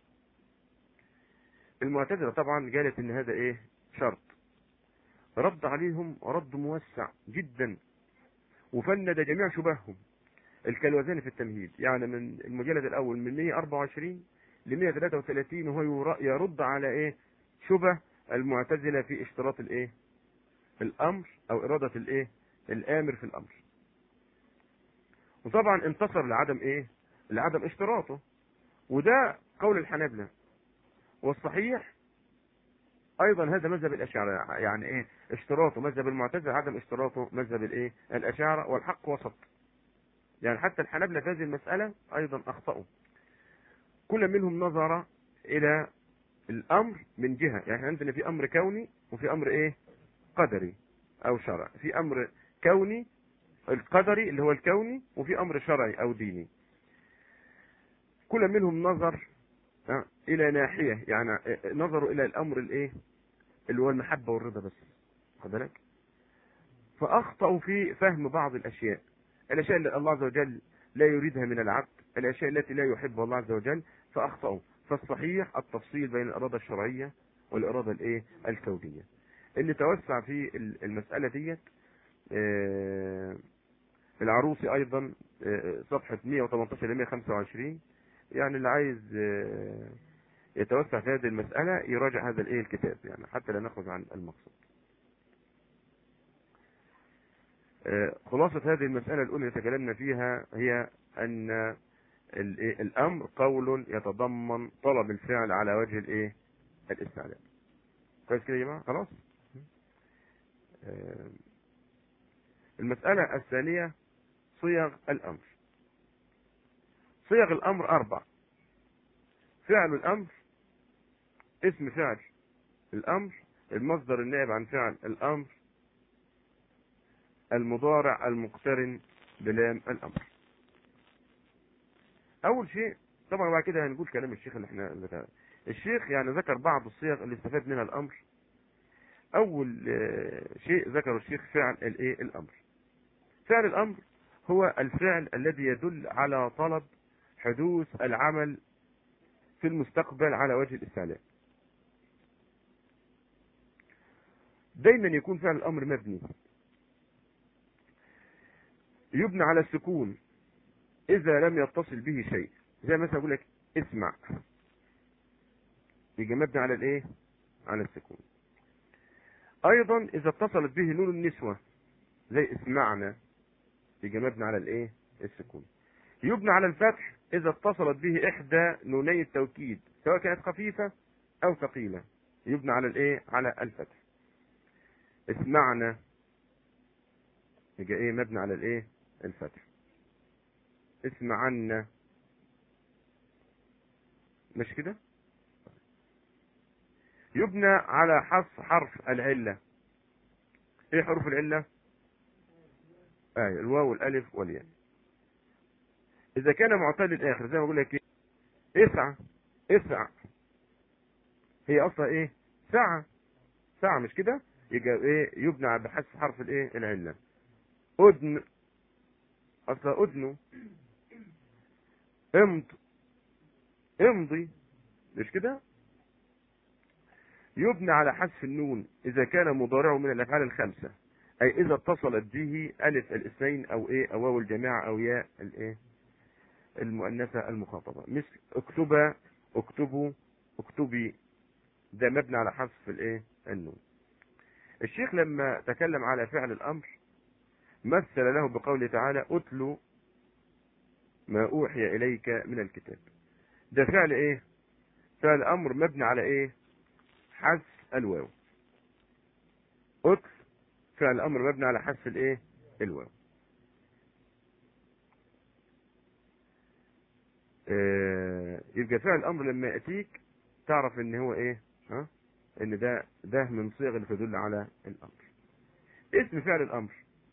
المعتزلة طبعا قالت إن هذا إيه شرط رد عليهم رد موسع جدا وفند جميع شبههم الكلوزاني في التمهيد يعني من المجلد الأول من 124 ل 133 وهو يرد على إيه شبه المعتزلة في اشتراط الإيه الأمر أو إرادة الإيه الآمر في الأمر وطبعا انتصر لعدم إيه لعدم اشتراطه وده قول الحنابلة والصحيح ايضا هذا مذهب الاشاعره يعني ايه اشتراطه مذهب المعتزله عدم اشتراطه مذهب الايه الاشاعره والحق وسط يعني حتى الحنابلة في هذه المسألة ايضا اخطأوا كل منهم نظر الى الامر من جهة يعني عندنا في امر كوني وفي امر ايه قدري او شرعي في امر كوني القدري اللي هو الكوني وفي امر شرعي او ديني كل منهم نظر الى ناحية يعني نظروا الى الامر الايه اللي هو المحبة والرضا بس خد بالك فاخطأوا في فهم بعض الاشياء الاشياء اللي الله عز وجل لا يريدها من العبد الاشياء التي لا يحبها الله عز وجل فاخطأوا فالصحيح التفصيل بين الاراده الشرعيه والاراده الايه الكونيه اللي توسع في المساله ديت العروسي ايضا صفحه 118 ل 125 يعني اللي عايز يتوسع في هذه المسألة يراجع هذا الايه الكتاب يعني حتى لا نخرج عن المقصود خلاصة هذه المسألة الأولى اللي تكلمنا فيها هي أن الأمر قول يتضمن طلب الفعل على وجه الايه الاستعلاء كويس كده يا جماعة خلاص المسألة الثانية صيغ الأمر صيغ الأمر أربع فعل الأمر اسم فعل الأمر المصدر النائب عن فعل الأمر المضارع المقترن بلام الأمر أول شيء طبعا بعد كده هنقول كلام الشيخ اللي احنا ذكرناه الشيخ يعني ذكر بعض الصيغ اللي استفاد منها الأمر أول شيء ذكره الشيخ فعل الايه الأمر فعل الأمر هو الفعل الذي يدل على طلب حدوث العمل في المستقبل على وجه الاستعلاء دايما يكون فعل الأمر مبني يبنى على السكون إذا لم يتصل به شيء زي مثلا أقول لك اسمع يجي مبني على الايه على السكون ايضا اذا اتصلت به نون النسوة زي اسمعنا يجي مبني على الايه السكون يبنى على الفتح اذا اتصلت به احدى نوني التوكيد سواء كانت خفيفة او ثقيلة يبنى على الايه على الفتح اسمعنا يجي ايه مبني على الايه الفتح اسمعنا مش كده يبنى على حذف حرف العلة ايه حروف العلة آية الواو والالف والياء اذا كان معتل الاخر زي ما بقول لك ايه اسعى اسعى هي اصلا ايه ساعة ساعة مش كده يبقى ايه يبنى بحذف حرف الايه العلة اذن اصلا اذنه امض امضي مش كده يبنى على حذف النون إذا كان مضارعه من الأفعال الخمسة أي إذا اتصلت به ألف الاثنين أو إيه أو واو الجماعة أو ياء الإيه المؤنثة المخاطبة مثل اكتبا اكتبوا اكتبي ده مبني على حذف الإيه النون الشيخ لما تكلم على فعل الأمر مثل له بقوله تعالى أتلو ما أوحي إليك من الكتاب ده فعل إيه فعل أمر مبني على إيه حذف الواو أتل فعل الأمر مبني على حذف الإيه الواو آه يبقى فعل الأمر لما يأتيك تعرف إن هو إيه ها إن ده ده من صيغ اللي تدل على الأمر اسم فعل الأمر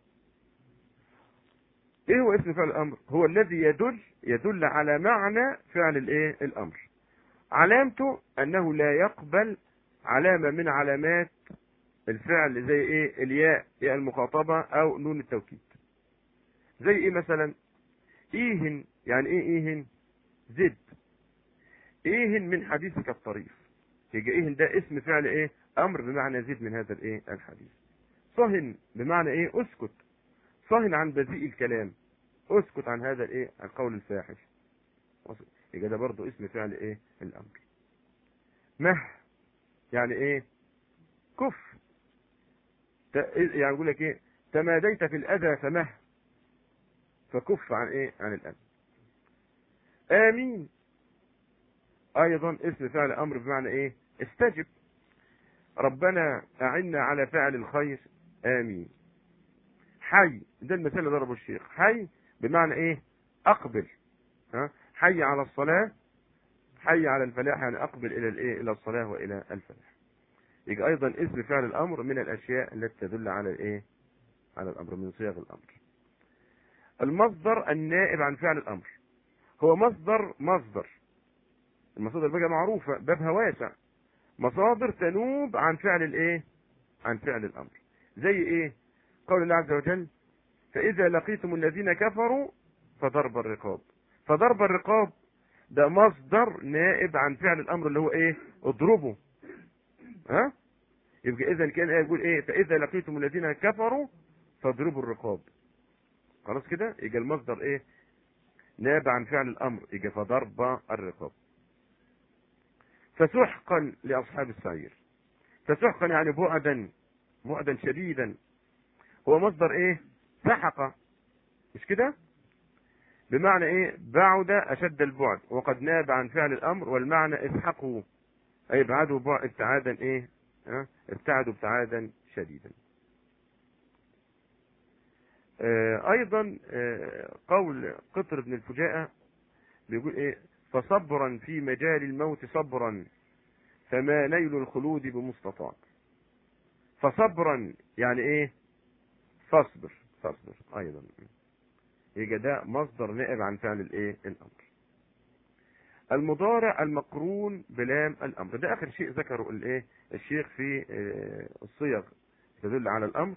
ايه هو اسم فعل الامر هو الذي يدل يدل على معنى فعل الايه الامر علامته انه لا يقبل علامة من علامات الفعل زي ايه الياء ياء المخاطبة او نون التوكيد زي ايه مثلا ايهن يعني ايه ايهن زد ايهن من حديثك الطريف يجي ايهن ده اسم فعل ايه امر بمعنى زد من هذا الايه الحديث صهن بمعنى ايه اسكت صهن عن بذيء الكلام اسكت عن هذا الايه القول الفاحش يبقى ده برضه اسم فعل ايه الامر مه يعني ايه كف يعني يقول لك ايه تماديت في الاذى فمه فكف عن ايه عن الاذى امين ايضا اسم فعل امر بمعنى ايه استجب ربنا اعنا على فعل الخير امين حي ده المثال اللي ضربه الشيخ حي بمعنى ايه اقبل ها حي على الصلاة حي على الفلاح يعني اقبل الى الايه الى الصلاة والى الفلاح يجي ايضا اسم فعل الامر من الاشياء التي تدل على الايه على الامر من صيغ الامر المصدر النائب عن فعل الامر هو مصدر مصدر المصادر بقى معروفة بابها واسع مصادر تنوب عن فعل الايه عن فعل الامر زي ايه قول الله عز وجل فإذا لقيتم الذين كفروا فضرب الرقاب فضرب الرقاب ده مصدر نائب عن فعل الأمر اللي هو إيه اضربوا ها يبقى إذا كان إيه يقول إيه فإذا لقيتم الذين كفروا فاضربوا الرقاب خلاص كده يبقى المصدر إيه نائب عن فعل الأمر يبقى فضرب الرقاب فسحقا لأصحاب السعير فسحقا يعني بعدا بعدا شديدا هو مصدر ايه سحق مش كده بمعنى ايه بعد اشد البعد وقد ناب عن فعل الامر والمعنى اسحقوا اي ابعدوا بعد ابتعادا ايه اه؟ ابتعدوا ابتعادا شديدا آه، ايضا آه، قول قطر بن الفجاءة بيقول ايه فصبرا في مجال الموت صبرا فما نيل الخلود بمستطاع فصبرا يعني ايه فاصبر فاصبر ايضا يبقى ده مصدر نائب عن فعل الايه الامر المضارع المقرون بلام الامر ده اخر شيء ذكره الايه الشيخ في آه، الصيغ تدل على الامر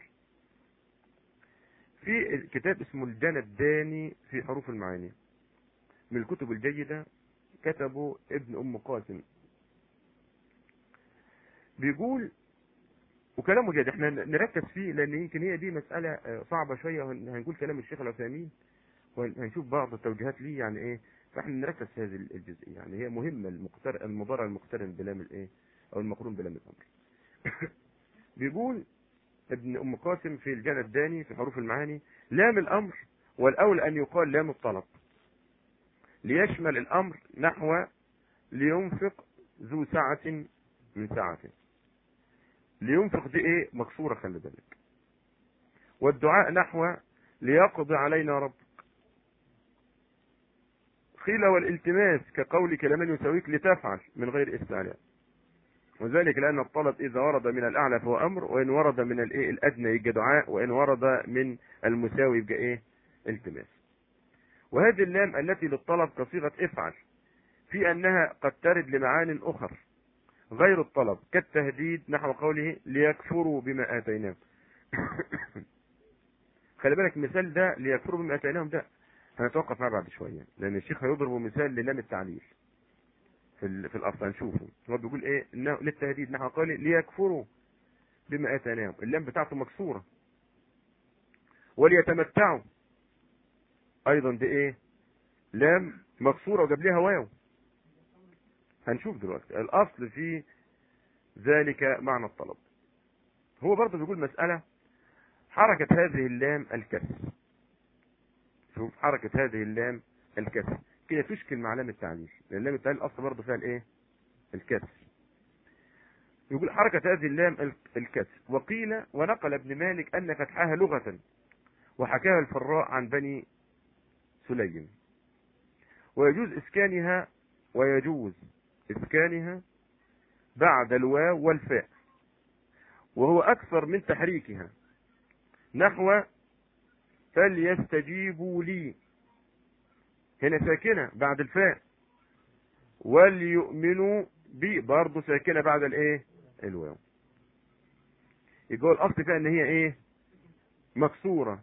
في كتاب اسمه الجنى الداني في حروف المعاني من الكتب الجيدة كتبه ابن ام قاسم بيقول وكلامه جيد احنا نركز فيه لان يمكن هي دي مسألة آه، صعبة شوية هنقول كلام الشيخ العثيمين وهنشوف بعض التوجيهات ليه يعني ايه فاحنا نركز في هذه الجزئية يعني هي مهمة المقتر المضارع المقترن بلام الايه او المقرون بلام الامر بيقول ابن ام قاسم في الجنة الداني في حروف المعاني لام الامر والاول ان يقال لام الطلب ليشمل الامر نحو لينفق ذو سعة من سعته لينفق دي ايه مكسورة خلي بالك والدعاء نحو ليقضي علينا ربك قيل والالتماس كقولك لمن يساويك لتفعل من غير استعلاء وذلك لأن الطلب إذا ورد من الأعلى فهو أمر وإن ورد من الإيه الأدنى يبقى دعاء وإن ورد من المساوي يبقى إيه التماس وهذه اللام التي للطلب كصيغة افعل في أنها قد ترد لمعان أخر غير الطلب كالتهديد نحو قوله ليكفروا بما آتيناهم خلي بالك المثال ده ليكفروا بما آتيناهم ده هنتوقف معاه بعد شوية لأن الشيخ هيضرب مثال للام التعليل في في الأصل هنشوفه هو بيقول إيه إنه للتهديد نحو قوله ليكفروا بما آتيناهم اللام بتاعته مكسورة وليتمتعوا أيضا دي إيه لام مكسورة وجاب ليها واو هنشوف دلوقتي الاصل في ذلك معنى الطلب هو برضه بيقول مسألة حركة هذه اللام الكسر شوف حركة هذه اللام الكسر كده تشكل مع لام التعليل لان لام التعليل الاصل برضه فيها الايه الكسر يقول حركة هذه اللام الكسر وقيل ونقل ابن مالك ان فتحها لغة وحكاها الفراء عن بني سليم ويجوز اسكانها ويجوز إسكانها بعد الواو والفاء وهو أكثر من تحريكها نحو فليستجيبوا لي هنا ساكنة بعد الفاء وليؤمنوا بي برضه ساكنة بعد الايه الواو يقول الاصل فيها ان هي ايه مكسورة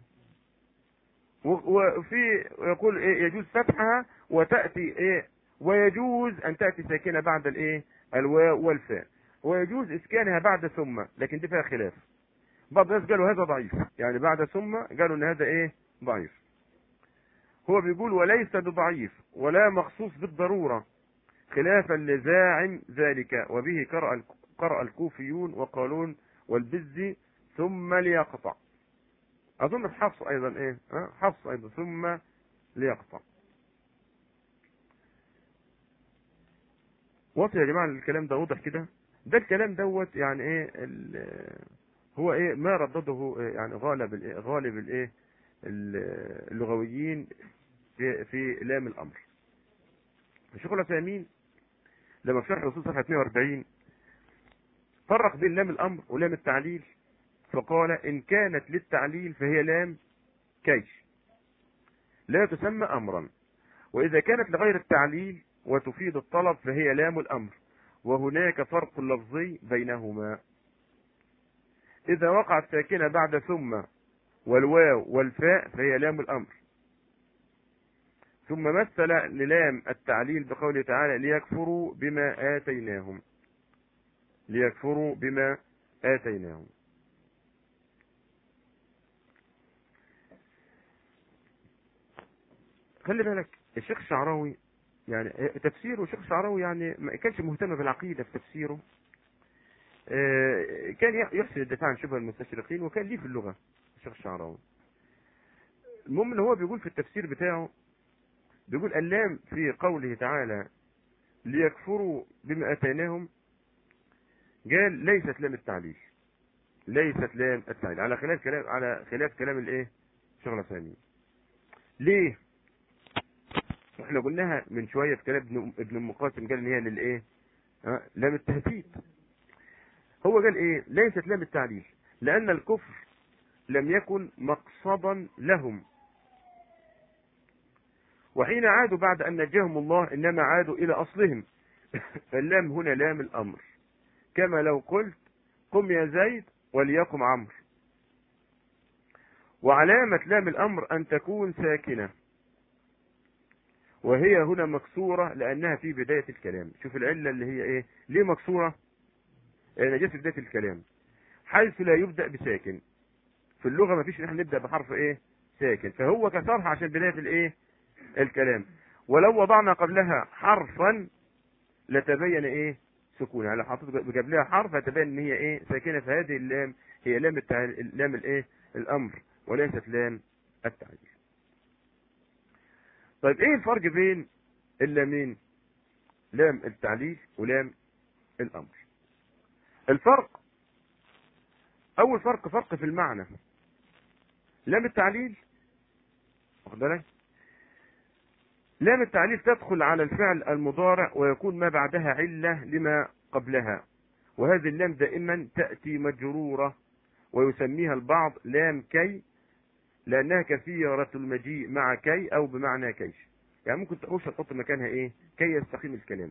وفي يقول ايه يجوز فتحها وتأتي ايه ويجوز ان تأتي ساكنة بعد الايه الواو والفاء ويجوز اسكانها بعد ثم لكن دي فيها خلاف بعض الناس قالوا هذا ضعيف يعني بعد ثم قالوا ان هذا ايه ضعيف هو بيقول وليس بضعيف ولا مخصوص بالضرورة خلافا لزاعم ذلك وبه قرأ قرأ الكوفيون وقالون والبزي ثم ليقطع اظن في حفص ايضا ايه حفص ايضا ثم ليقطع واضح يا جماعه الكلام ده واضح كده ده الكلام دوت يعني ايه هو ايه ما ردده يعني غالب الايه غالب الايه اللغويين في في لام الامر الشيخ العثيمين لما في شرح الاصول صفحه 42 فرق بين لام الامر ولام التعليل فقال ان كانت للتعليل فهي لام كيش لا تسمى امرا واذا كانت لغير التعليل وتفيد الطلب فهي لام الأمر وهناك فرق لفظي بينهما إذا وقعت ساكنة بعد ثم والواو والفاء فهي لام الأمر ثم مثل للام التعليل بقوله تعالى ليكفروا بما آتيناهم ليكفروا بما آتيناهم خلي بالك الشيخ الشعراوي يعني تفسيره شيخ شعراوي يعني ما كانش مهتم بالعقيدة في تفسيره كان يحسن الدفاع عن شبه المستشرقين وكان ليه في اللغة الشيخ الشعراوي المهم ان هو بيقول في التفسير بتاعه بيقول اللام في قوله تعالى ليكفروا بما اتيناهم قال ليست لام التعليل ليست لام التعليل على خلاف كلام على خلاف كلام الايه شغلة ثانية ليه احنا قلناها من شوية في كلام ابن ابن المقاسم قال ان هي للايه ها لام التهديد هو قال ايه ليست لام التعليل لان الكفر لم يكن مقصدا لهم وحين عادوا بعد ان نجاهم الله انما عادوا الى اصلهم فاللام هنا لام الامر كما لو قلت قم يا زيد وليقم عمرو وعلامة لام الأمر أن تكون ساكنة وهي هنا مكسورة لأنها في بداية الكلام شوف العلة اللي هي إيه ليه مكسورة لأنها جت في بداية الكلام حيث لا يبدأ بساكن في اللغة ما فيش نحن نبدأ بحرف إيه ساكن فهو كسرها عشان بداية الإيه الكلام ولو وضعنا قبلها حرفا لتبين إيه سكون يعني لو حطيت قبلها حرف هتبين ان هي ايه ساكنه فهذه اللام هي لام التع... لام الايه الامر وليست لام التعليل طيب ايه الفرق بين اللامين لام التعليل ولام الامر الفرق اول فرق فرق في المعنى لام التعليل واخد بالك لام التعليل تدخل على الفعل المضارع ويكون ما بعدها علة لما قبلها وهذه اللام دائما تأتي مجرورة ويسميها البعض لام كي لأنها كثيرة المجيء مع كي أو بمعنى كيش يعني ممكن تخش تحط مكانها إيه كي يستقيم الكلام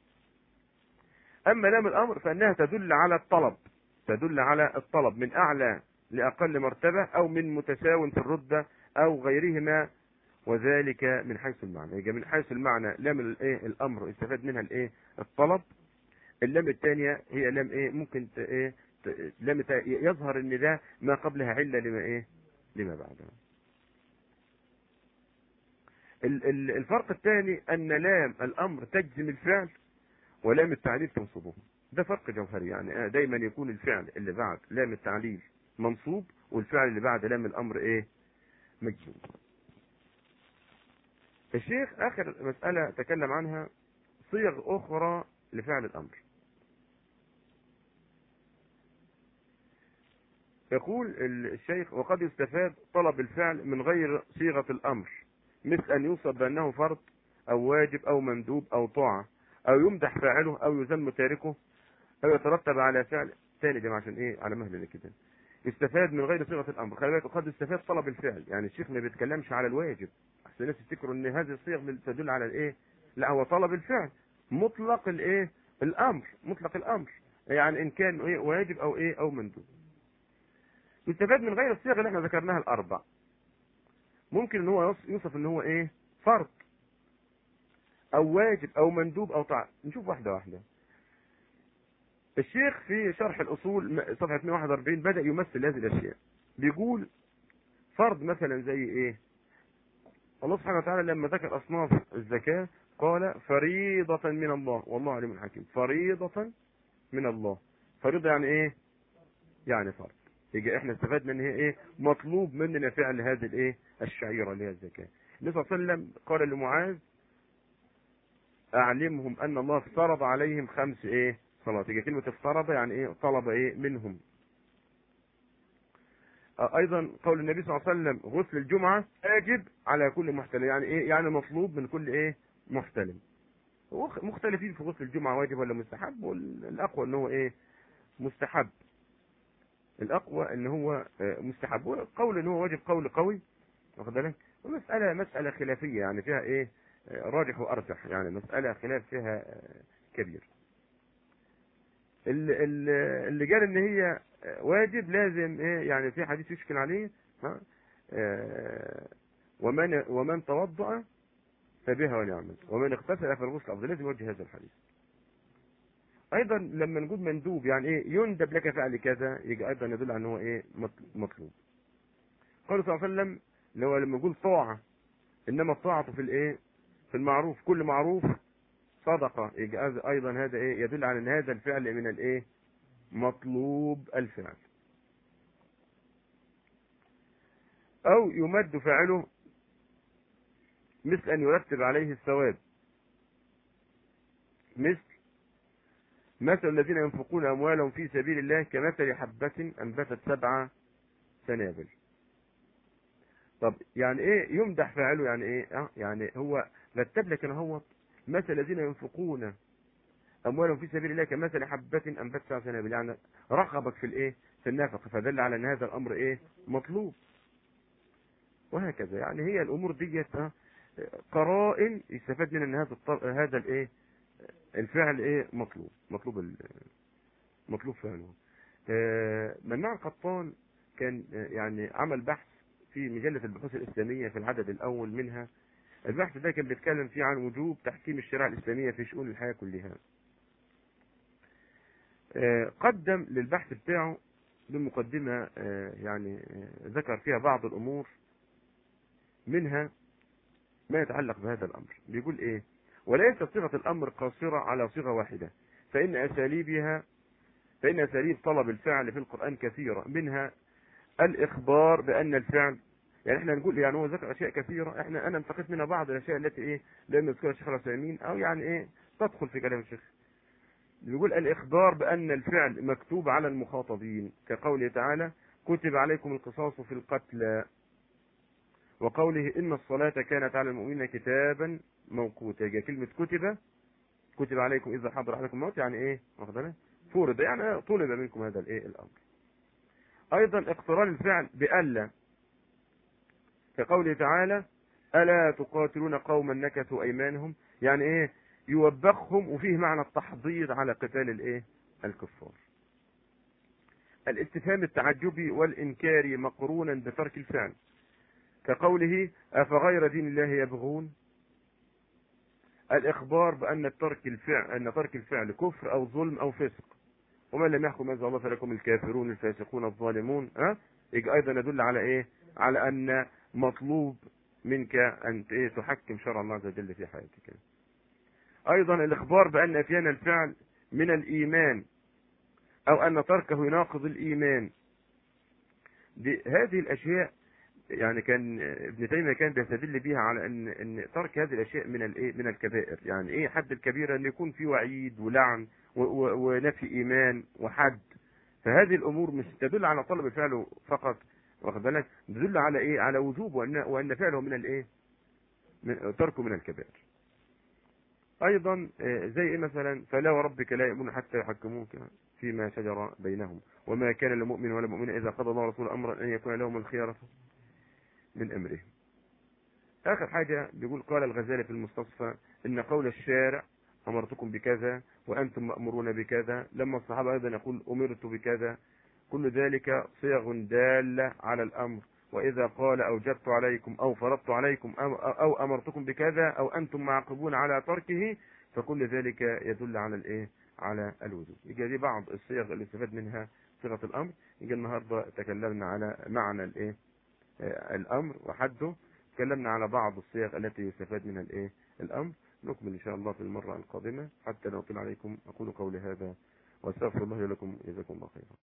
أما لام الأمر فإنها تدل على الطلب تدل على الطلب من أعلى لأقل مرتبة أو من متساو في الرتبة أو غيرهما وذلك من حيث المعنى يبقى من حيث المعنى لام الايه الامر استفاد منها الايه الطلب اللام الثانيه هي لام ايه ممكن ت- ايه ت- لام تا- يظهر ان ده ما قبلها عله لما ايه لما بعدها ال- ال- الفرق الثاني ان لام الامر تجزم الفعل ولام التعليل تنصبه ده فرق جوهري يعني دايما يكون الفعل اللي بعد لام التعليل منصوب والفعل اللي بعد لام الامر ايه مجزوم الشيخ اخر مسألة تكلم عنها صيغ اخرى لفعل الامر يقول الشيخ وقد يستفاد طلب الفعل من غير صيغة الامر مثل ان يوصف بانه فرض او واجب او مندوب او طاعة او يمدح فاعله او يذم تاركه او يترتب على فعل ثاني يا جماعه عشان ايه على مهل كده يستفاد من غير صيغه الامر خلي بالك قد يستفاد طلب الفعل يعني الشيخ ما بيتكلمش على الواجب احسن الناس يفتكروا ان هذه الصيغ تدل على الايه لا هو طلب الفعل مطلق الايه الامر مطلق الامر يعني ان كان ايه واجب او ايه او مندوب يستفاد من غير الصيغ اللي احنا ذكرناها الاربع ممكن ان هو يوصف ان هو ايه فرض او واجب او مندوب او طاعه نشوف واحده واحده الشيخ في شرح الاصول صفحه 141 بدا يمثل هذه الاشياء بيقول فرض مثلا زي ايه الله سبحانه وتعالى لما ذكر اصناف الزكاه قال فريضه من الله والله عليم حكيم فريضه من الله فريضه يعني ايه يعني فرض يجي احنا استفدنا ان هي ايه مطلوب مننا فعل هذه الايه الشعيره اللي هي الزكاه النبي صلى الله عليه وسلم قال لمعاذ اعلمهم ان الله افترض عليهم خمس ايه صلاه يجي كلمه افترض يعني ايه طلب ايه منهم ايضا قول النبي صلى الله عليه وسلم غسل الجمعه واجب على كل محتلم يعني ايه يعني مطلوب من كل ايه محتلم مختلفين في غسل الجمعه واجب ولا مستحب والاقوى ان هو ايه مستحب الاقوى ان هو مستحب قول ان هو واجب قول قوي واخد بالك ومساله مساله خلافيه يعني فيها ايه راجح وارجح يعني مساله خلاف فيها كبير اللي, اللي قال ان هي واجب لازم ايه يعني في حديث يشكل عليه ها ومن ومن توضأ فبها ونعمت ومن اغتسل فالغسل افضل لازم يوجه هذا الحديث ايضا لما نقول مندوب يعني ايه يندب لك فعل كذا يجي ايضا يدل على ان هو ايه مطلوب قال صلى الله عليه وسلم لو لما نقول طاعه انما الطاعه في الايه في المعروف كل معروف صدقه يجي ايضا هذا ايه يدل على ان هذا الفعل من الايه مطلوب الفعل او يمد فاعله مثل ان يرتب عليه الثواب مثل مثل الذين ينفقون أموالهم في سبيل الله كمثل حبة أنبتت سبع سنابل طب يعني ايه يمدح فاعله يعني ايه اه يعني هو رتب لك هو مثل الذين ينفقون اموالهم في سبيل الله كمثل حبة انبت سبع سنابل يعني رغبك في الايه في النفقه فدل على ان هذا الامر ايه مطلوب وهكذا يعني هي الامور ديت اه قرائن يستفاد منها ان هذا الطر... هذا الايه الفعل ايه مطلوب مطلوب ال... مطلوب فعله آه، مناع القطان كان آه، يعني عمل بحث في مجلة البحوث الإسلامية في العدد الأول منها البحث ده كان بيتكلم فيه عن وجوب تحكيم الشريعة الإسلامية في شؤون الحياة كلها آه، قدم للبحث بتاعه بمقدمة آه، يعني آه، ذكر فيها بعض الأمور منها ما يتعلق بهذا الأمر بيقول إيه وليست صيغة الأمر قاصرة على صيغة واحدة فإن أساليبها فإن أساليب طلب الفعل في القرآن كثيرة منها الإخبار بأن الفعل يعني احنا نقول يعني هو ذكر أشياء كثيرة احنا أنا انتقيت منها بعض الأشياء التي إيه لم يذكرها الشيخ العثيمين أو يعني إيه تدخل في كلام الشيخ بيقول الإخبار بأن الفعل مكتوب على المخاطبين كقوله تعالى كتب عليكم القصاص في القتلى وقوله إن الصلاة كانت على المؤمنين كتابا موقوتا يبقى كلمة كتب كتب عليكم إذا حضر أحدكم الموت يعني إيه واخد بالك فرض يعني طلب منكم هذا الإيه الأمر أيضا اقتران الفعل بألا كقوله تعالى ألا تقاتلون قوما نكثوا أيمانهم يعني إيه يوبخهم وفيه معنى التحضيض على قتال الإيه الكفار الاستفهام التعجبي والإنكاري مقرونا بترك الفعل كقوله أفغير دين الله يبغون الإخبار بأن ترك الفعل أن ترك الفعل كفر أو ظلم أو فسق ومن لم يحكم هذا الله فلكم الكافرون الفاسقون الظالمون ها يجي أيضا يدل على إيه على أن مطلوب منك أن إيه تحكم شرع الله عز وجل في حياتك أيضا الإخبار بأن أتيان الفعل من الإيمان أو أن تركه يناقض الإيمان دي هذه الأشياء يعني كان ابن تيميه كان بيستدل بيها على ان ان ترك هذه الاشياء من الايه من الكبائر يعني ايه حد الكبيره ان يكون في وعيد ولعن ونفي ايمان وحد فهذه الامور مش تدل على طلب فعله فقط واخد بالك تدل على ايه على وجوب وان وان فعله من الايه من تركه من الكبائر ايضا زي ايه مثلا فلا وربك لا يؤمنون حتى يحكموك فيما شجر بينهم وما كان لمؤمن ولا مؤمن اذا قضى الله ورسوله امرا ان يكون لهم الخيره من امره اخر حاجة بيقول قال الغزالي في المستصفى ان قول الشارع امرتكم بكذا وانتم مأمورون بكذا لما الصحابة ايضا يقول امرت بكذا كل ذلك صيغ دالة على الامر واذا قال اوجبت عليكم او فرضت عليكم او, أو امرتكم بكذا او انتم معاقبون على تركه فكل ذلك يدل على الايه على الوجوب يجي دي بعض الصيغ اللي استفاد منها صيغة الامر يجي النهاردة تكلمنا على معنى الايه الامر وحده تكلمنا على بعض الصيغ التي يستفاد منها الايه الامر نكمل ان شاء الله في المرة القادمة حتى لا اطيل عليكم اقول قولي هذا واستغفر الله لكم جزاكم الله خيرا